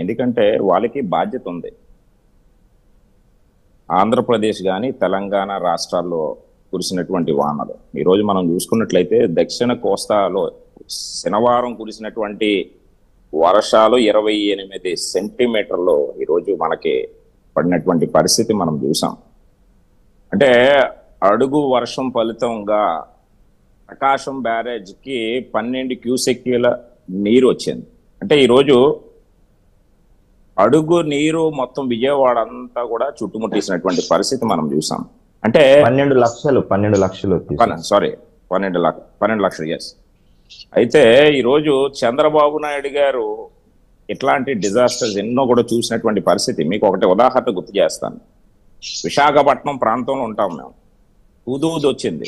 ఎందుకంటే వాళ్ళకి బాధ్యత ఉంది ఆంధ్రప్రదేశ్ కానీ తెలంగాణ రాష్ట్రాల్లో కురిసినటువంటి వానలు ఈరోజు మనం చూసుకున్నట్లయితే దక్షిణ కోస్తాలో శనివారం కురిసినటువంటి వర్షాలు ఇరవై ఎనిమిది సెంటీమీటర్లు ఈరోజు మనకి పడినటువంటి పరిస్థితి మనం చూసాం అంటే అడుగు వర్షం ఫలితంగా ప్రకాశం బ్యారేజ్ కి పన్నెండు క్యూసెక్యూల నీరు వచ్చింది అంటే ఈరోజు అడుగు నీరు మొత్తం విజయవాడ అంతా కూడా చుట్టుముట్టేసినటువంటి పరిస్థితి మనం చూసాం అంటే పన్నెండు లక్షలు పన్నెండు లక్షలు తీసుకు- సారీ పన్నెండు లక్ష పన్నెండు లక్షలు ఎస్ అయితే ఈరోజు చంద్రబాబు నాయుడు గారు ఇట్లాంటి డిజాస్టర్స్ ఎన్నో కూడా చూసినటువంటి పరిస్థితి మీకు ఒకటి ఉదాహరణ గుర్తు చేస్తాను విశాఖపట్నం ప్రాంతంలో ఉంటాం మేము ఊదూది వచ్చింది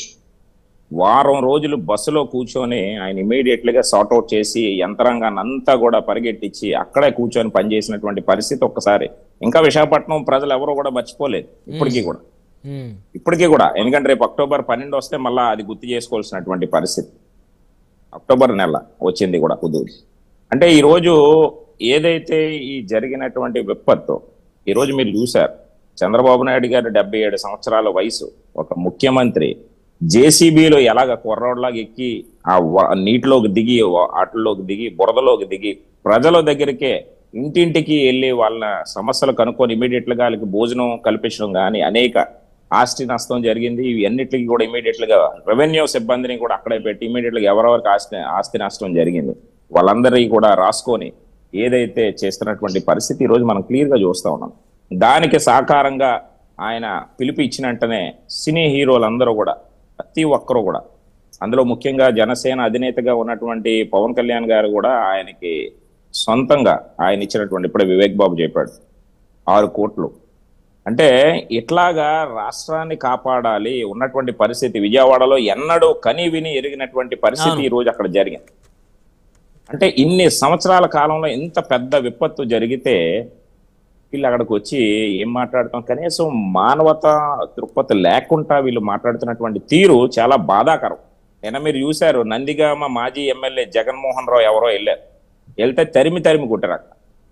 వారం రోజులు బస్సులో కూర్చొని ఆయన ఇమీడియట్ గా సార్ట్ అవుట్ చేసి యంత్రాంగాన్ని అంతా కూడా పరిగెట్టించి అక్కడే కూర్చొని పనిచేసినటువంటి పరిస్థితి ఒక్కసారి ఇంకా విశాఖపట్నం ప్రజలు ఎవరు కూడా మర్చిపోలేదు ఇప్పటికీ కూడా ఉమ్. ఇప్పటికీ కూడా ఎందుకంటే రేపు అక్టోబర్ పన్నెండు వస్తే మళ్ళా అది గుర్తు చేసుకోవాల్సినటువంటి పరిస్థితి అక్టోబర్ నెల వచ్చింది కూడా కుదూరు అంటే ఈ రోజు ఏదైతే ఈ జరిగినటువంటి విపత్తు ఈ రోజు మీరు చూశారు చంద్రబాబు నాయుడు గారు డెబ్బై ఏడు సంవత్సరాల వయసు ఒక ముఖ్యమంత్రి జేసీబీలో ఎలాగ కుర్రోడ్లాగా ఎక్కి ఆ వ- నీటిలోకి దిగి వ- వాటిలోకి దిగి బురదలోకి దిగి ప్రజల దగ్గరికే ఇంటింటికి వెళ్ళి వాళ్ళ సమస్యలు కనుక్కొని ఇమీడియట్ గా వాళ్ళకి భోజనం కల్పించడం కానీ అనేక ఆస్తి నష్టం జరిగింది ఇవి అన్నిటికీ కూడా ఇమీడియట్ గా రెవెన్యూ సిబ్బందిని కూడా అక్కడే పెట్టి ఇమీడియట్ గా ఎవరెవరికి ఆస్తి ఆస్తి నష్టం జరిగింది వాళ్ళందరికీ కూడా రాసుకొని ఏదైతే చేస్తున్నటువంటి పరిస్థితి ఈ రోజు మనం క్లియర్ గా చూస్తా ఉన్నాం దానికి సహకారంగా ఆయన పిలుపు ఇచ్చిన వెంటనే సినీ హీరోలందరూ కూడా ప్రతి ఒక్కరూ కూడా అందులో ముఖ్యంగా జనసేన అధినేతగా ఉన్నటువంటి పవన్ కళ్యాణ్ గారు కూడా ఆయనకి సొంతంగా ఆయన ఇచ్చినటువంటి ఇప్పుడే వివేక్ బాబు చెప్పాడు ఆరు కోట్లు అంటే ఇట్లాగా రాష్ట్రాన్ని కాపాడాలి ఉన్నటువంటి పరిస్థితి విజయవాడలో ఎన్నడూ కని విని ఎరిగినటువంటి పరిస్థితి ఈ రోజు అక్కడ జరిగింది అంటే ఇన్ని సంవత్సరాల కాలంలో ఇంత పెద్ద విపత్తు జరిగితే వీళ్ళు అక్కడికి వచ్చి ఏం మాట్లాడతాం కనీసం మానవత దృక్పథ లేకుండా వీళ్ళు మాట్లాడుతున్నటువంటి తీరు చాలా బాధాకరం నిన్న మీరు చూశారు నందిగామ మాజీ ఎమ్మెల్యే జగన్మోహన్ రావు ఎవరో వెళ్ళారు వెళ్తే తరిమి తరిమి కొట్టారు అక్కడ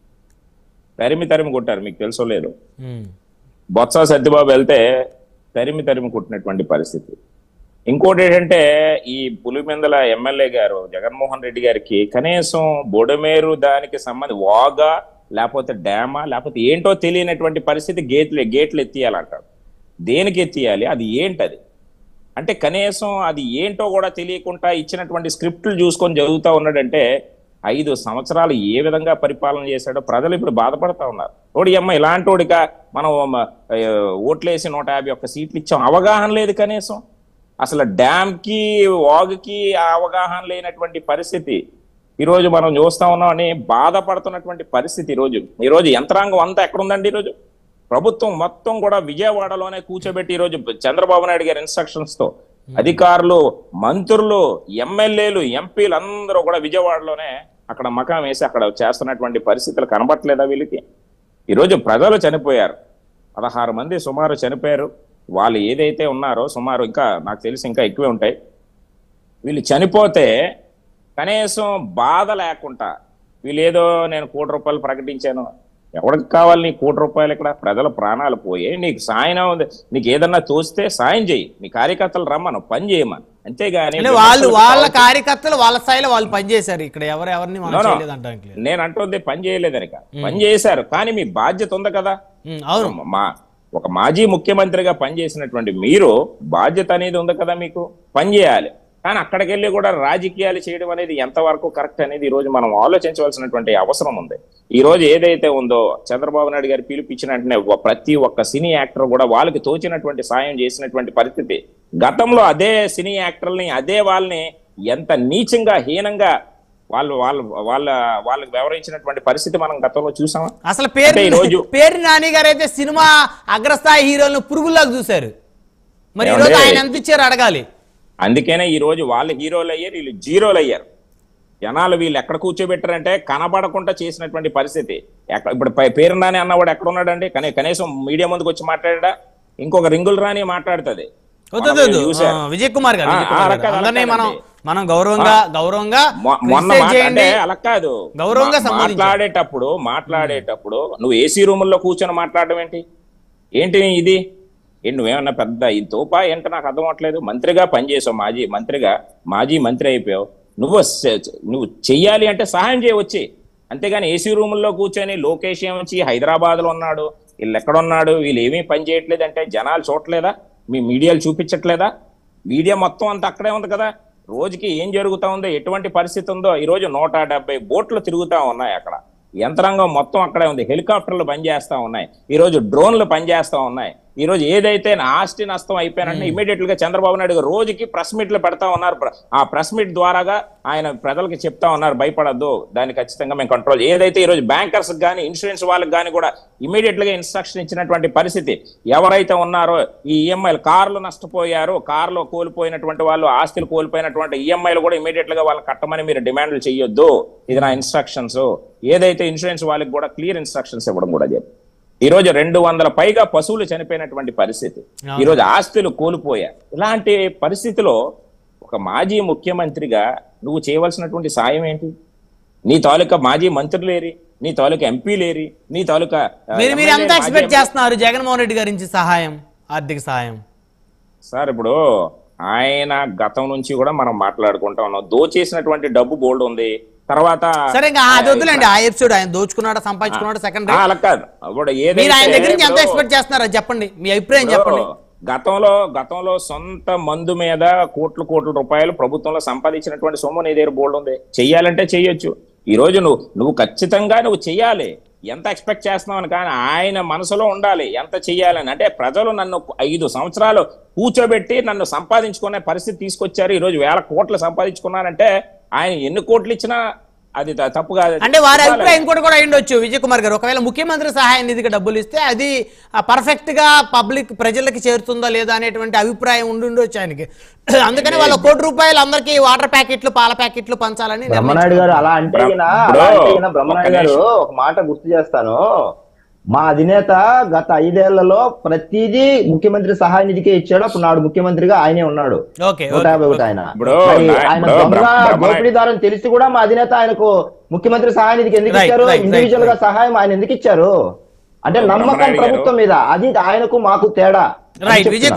తరిమి తరిమి కొట్టారు మీకు తెలుసో లేదు ఉమ్. బొత్స సత్యబాబు వెళ్తే తరిమి తరిమి కొట్టినటువంటి పరిస్థితి ఇంకోటి ఏంటంటే ఈ పులిమెందల ఎమ్మెల్యే గారు జగన్మోహన్ రెడ్డి గారికి కనీసం బొడమేరు దానికి సంబంధి వాగా లేకపోతే డ్యామా లేకపోతే ఏంటో తెలియనటువంటి పరిస్థితి గేట్లు గేట్లు ఎత్తియాలంటాడు దేనికి ఎత్తియాలి అది ఏంటది అంటే కనీసం అది ఏంటో కూడా తెలియకుండా ఇచ్చినటువంటి స్క్రిప్ట్లు చూసుకొని చదువుతా ఉన్నాడంటే ఐదు సంవత్సరాలు ఏ విధంగా పరిపాలన చేశాడో ప్రజలు ఇప్పుడు బాధపడతా ఉన్నారు ఓడి అమ్మ ఇలాంటి వాడిక మనం మ, ఆ, ఓట్లేసి నూట యాభై ఒక్క సీట్లు ఇచ్చాం అవగాహన లేదు కనీసం అసలు డ్యామ్ కి వాగుకి ఆ అవగాహన లేనటువంటి పరిస్థితి ఈ రోజు మనం చూస్తా ఉన్నాం అని బాధపడుతున్నటువంటి పరిస్థితి ఈ రోజు ఈ రోజు యంత్రాంగం అంతా ఎక్కడుందండి ఈ రోజు ప్రభుత్వం మొత్తం కూడా విజయవాడలోనే కూర్చోబెట్టి ఈ రోజు చంద్రబాబు నాయుడు గారి ఇన్స్ట్రక్షన్స్ తో అధికారులు మంత్రులు ఎమ్మెల్యేలు ఎంపీలు అందరూ కూడా విజయవాడలోనే అక్కడ మకాం వేసి అక్కడ చేస్తున్నటువంటి పరిస్థితులు కనబట్టలేదా వీళ్ళకి ఈరోజు ప్రజలు చనిపోయారు పదహారు మంది సుమారు చనిపోయారు వాళ్ళు ఏదైతే ఉన్నారో సుమారు ఇంకా నాకు తెలిసి ఇంకా ఎక్కువే ఉంటాయి వీళ్ళు చనిపోతే కనీసం బాధ లేకుండా వీళ్ళు ఏదో నేను కోటి రూపాయలు ప్రకటించాను ఎవరికి కావాలి నీ కోటి రూపాయలు ఇక్కడ ప్రజల ప్రాణాలు పోయే నీకు సాయం ఉంది నీకు ఏదన్నా తోస్తే సాయం చేయి నీ కార్యకర్తలు రమ్మను పని చేయమని అంతేగాని అంటే వాళ్ళు వాళ్ళ కార్యకర్తలు వాళ్ళ స్థాయిలో వాళ్ళు పనిచేశారు ఇక్కడ ఎవరు ఎవరిని మనం No, no. చేయలేదు అంటానికి లేదు నేను అంటుంది పని చేయలేదని కాదు. పని చేశారు కానీ మీ బాధ్యత ఉంది కదా ఉమ్, అవును మా ఒక మాజీ ముఖ్యమంత్రిగా పనిచేసినటువంటి మీరు బాధ్యత అనేది ఉంది కదా మీకు పని చేయాలి కానీ అక్కడికి వెళ్ళి కూడా రాజకీయాలు చేయడం అనేది ఎంతవరకు కరెక్ట్ అనేది ఈ రోజు మనం ఆలోచించవలసినటువంటి అవసరం ఉంది ఈ రోజు ఏదైతే ఉందో చంద్రబాబు నాయుడు గారు పిలిపించిన వెంటనే ఒక- ప్రతి ఒక్క సినీ యాక్టర్ కూడా వాళ్ళకి తోచినటువంటి సాయం చేసినటువంటి పరిస్థితి గతంలో అదే సినీ యాక్టర్ని అదే వాళ్ళని ఎంత నీచంగా హీనంగా వాళ్ళు వాళ్ళు వాళ్ళ వాళ్ళకి వ్యవహరించినటువంటి పరిస్థితి మనం గతంలో చూసామా అసలు పేరు అంటే ఈరోజు- పేరు నాని గారు అయితే సినిమా అగ్రస్థాయి హీరోలను పురుగులాగా చూశారు మరి ఈ రోజు ఏమండి? ఆయన ఎంత ఇచ్చారు అడగాలి అందుకనే ఈ రోజు వాళ్ళు హీరోలు అయ్యారు వీళ్ళు జీరోలు అయ్యారు జనాలు వీళ్ళు ఎక్కడ కూర్చోబెట్టారంటే కనబడకుండా చేసినటువంటి పరిస్థితి ఎక్కడ ఇప్పుడు పై- పేరు రాని అన్నవాడు ఎక్కడ ఉన్నాడండి కనీ కనీసం మీడియా ముందుకు వచ్చి మాట్లాడా ఇంకొక రింగులు రాని మాట్లాడుతుంది వద్దు, వద్దు, వద్దు. ఆ, విజయ్ కుమార్ గారు ఆ, విజయ్ ఆ, కుమార్ గారు. రకాలు అందరినీ మనం రకాలండి. మనం గౌరవంగా గౌరవంగా మొ- మొన్న criticize మాట చేయండి అంటే అలా కాదు గౌరవంగా మా- సంబోధించాలి. మాట్లాడేటప్పుడు మాట్లాడేటప్పుడు నువ్వు ఏసీ రూముల్లో కూర్చొని మాట్లాడడం ఏంటి ఏంటి ఇది ఏంటి నువ్వేమన్నా పెద్ద ఈ తోపా ఏంటో నాకు అర్థం అవట్లేదు మంత్రిగా పనిచేసావు మాజీ మంత్రిగా మాజీ మంత్రి అయిపోయావు నువ్వు స- నువ్వు చెయ్యాలి అంటే సహాయం చేయవచ్చి అంతేగాని ఏసీ రూముల్లో కూర్చొని లోకేష్ ఏమొచ్చి హైదరాబాద్ లో ఉన్నాడు వీళ్ళు ఎక్కడున్నాడు వీళ్ళు ఏమీ పని చేయట్లేదు అంటే జనాలు చూడట్లేదా మీ మీడియాలు చూపించట్లేదా మీడియా మొత్తం అంతా అక్కడే ఉంది కదా రోజుకి ఏం జరుగుతా ఉందో ఎటువంటి పరిస్థితి ఉందో ఈ రోజు నూట డెబ్బై బోట్లు తిరుగుతా ఉన్నాయి అక్కడ యంత్రాంగం మొత్తం అక్కడే ఉంది హెలికాప్టర్లు పనిచేస్తా ఉన్నాయి ఈ రోజు డ్రోన్లు పనిచేస్తా ఉన్నాయి ఈ రోజు ఏదైతే నా ఆస్తి నష్టం అయిపోయినంటే ఇమీడియట్ గా చంద్రబాబు నాయుడు గారు రోజుకి ప్రెస్ మీట్లు పెడతా ఉన్నారు ప్ర- ఆ ప్రెస్ మీట్ ద్వారాగా ఆయన ప్రజలకి చెప్తా ఉన్నారు భయపడద్దు దాన్ని ఖచ్చితంగా మేము కంట్రోల్ ఏదైతే ఈ రోజు బ్యాంకర్స్ కానీ ఇన్సూరెన్స్ వాళ్ళకి కానీ కూడా ఇమీడియట్ గా ఇన్స్ట్రక్షన్ ఇచ్చినటువంటి పరిస్థితి ఎవరైతే ఉన్నారో ఈ ఈఎంఐలు కార్లు నష్టపోయారు కార్లు కోల్పోయినటువంటి వాళ్ళు ఆస్తులు కోల్పోయినటువంటి ఈఎంఐలు కూడా ఇమీడియట్ గా వాళ్ళకి కట్టమని మీరు డిమాండ్లు చేయొద్దు ఇది నా ఇన్స్ట్రక్షన్స్ ఏదైతే ఇన్సూరెన్స్ వాళ్ళకి కూడా క్లియర్ ఇన్స్ట్రక్షన్స్ ఇవ్వడం కూడా జరిగింది ఈ రోజు రెండు వందల పైగా పశువులు చనిపోయినటువంటి పరిస్థితి ఈ రోజు ఆస్తులు కోల్పోయారు ఇలాంటి పరిస్థితిలో ఒక మాజీ ముఖ్యమంత్రిగా నువ్వు చేయవలసినటువంటి సాయం ఏంటి నీ తాలూకా మాజీ మంత్రులేరి నీ తాలూకా ఎంపీలేరి నీ తాలూకా ఆ, మీరు మీరు ఎంత ఎమ్మెల్యే, ఎక్స్పెక్ట్ మాజీ చేస్తున్నారు జగన్మోహన్ రెడ్డి గారి నుంచి సహాయం ఆర్థిక సహాయం సార్ ఇప్పుడు ఆయన గతం నుంచి కూడా మనం మాట్లాడుకుంటా ఉన్నాం దోచేసినటువంటి డబ్బు బోల్డ్ ఉంది తర్వాత సరే ఇంకా అది వద్దులేండి ఆ ఎపిసోడ్ ఆయన దోచుకున్నాడా సంపాదించుకున్నాడా సెకండ్ ఆ, అలా కాదు ఇప్పుడు మీరు ఆయన దగ్గర నుంచి ఎంత ఇప్పుడు- ఎక్స్పెక్ట్ చేస్తున్నారో చెప్పండి మీ అభిప్రాయం ఇప్పుడు చెప్పండి గతంలో గతంలో సొంత మందు మీద కోట్ల కోట్ల రూపాయలు ప్రభుత్వంలో సంపాదించినటువంటి సొమ్ము నీ దగ్గర బోల్డ్ ఉంది చెయ్యాలంటే చెయ్యొచ్చు ఈ రోజు నువ్వు నువ్వు ఖచ్చితంగా నువ్వు చెయ్యాలి ఎంత ఎక్స్పెక్ట్ చేస్తున్నావు కానీ ఆయన మనసులో ఉండాలి ఎంత చెయ్యాలని అంటే ప్రజలు నన్ను ఐదు సంవత్సరాలు కూర్చోబెట్టి నన్ను సంపాదించుకునే పరిస్థితి తీసుకొచ్చారు ఈ రోజు వేల కోట్లు సంపాదించుకున్నానంటే ఆయన ఎన్ని కోట్లు ఇచ్చినా అది త- తప్పు కాదు అంటే వారి అభిప్రాయం కూడా కూడా అయ్యుండొచ్చు విజయ్ కుమార్ గారు ఒకవేళ ముఖ్యమంత్రి సహాయ నిధికి డబ్బులు ఇస్తే అది పర్ఫెక్ట్ గా పబ్లిక్ ప్రజలకి చేరుతుందా లేదా అనేటువంటి అభిప్రాయం ఉండి ఉండొచ్చు ఆయనకి అందుకని వాళ్ళ కోటి రూపాయలు అందరికీ వాటర్ ప్యాకెట్లు పాల ప్యాకెట్లు పంచాలని బ్రహ్మనాయుడు గారు అలా అంటే బ్ర- ఈయన బ్రో, అలా అంటే ఈయన బ్రహ్మనాయుడు ఒక్క గారు నిమిషం. ఒక మాట గుర్తు చేస్తాను మా అధినేత గత ఐదేళ్లలో ప్రతిదీ ముఖ్యమంత్రి సహాయ నిధికే ఇచ్చాడు అప్పుడు నాడు ముఖ్యమంత్రిగా ఆయనే ఉన్నాడు ఓకే నూట యాభై ఒకటి ఆయన బ్రో, మరి నా- ఆయన బ్రో, దొంగ బ్రహ్మ- బ్రహ్మనాయుడు- దోపిడీదారని తెలిసి కూడా మా అధినేత ఆయనకు ముఖ్యమంత్రి సహాయ నిధికి ఎందుకు Right, ఇచ్చారు right, right, ఇండివిజువల్ గా right. సహాయం ఆయన ఎందుకు ఇచ్చారు అంటే నమ్మకం బ్రహ్మనాయుడు గారు- ప్రభుత్వం మీద అది ఆయనకు మాకు తేడా అని రైట్ విజయ్ చెప్తున్నా.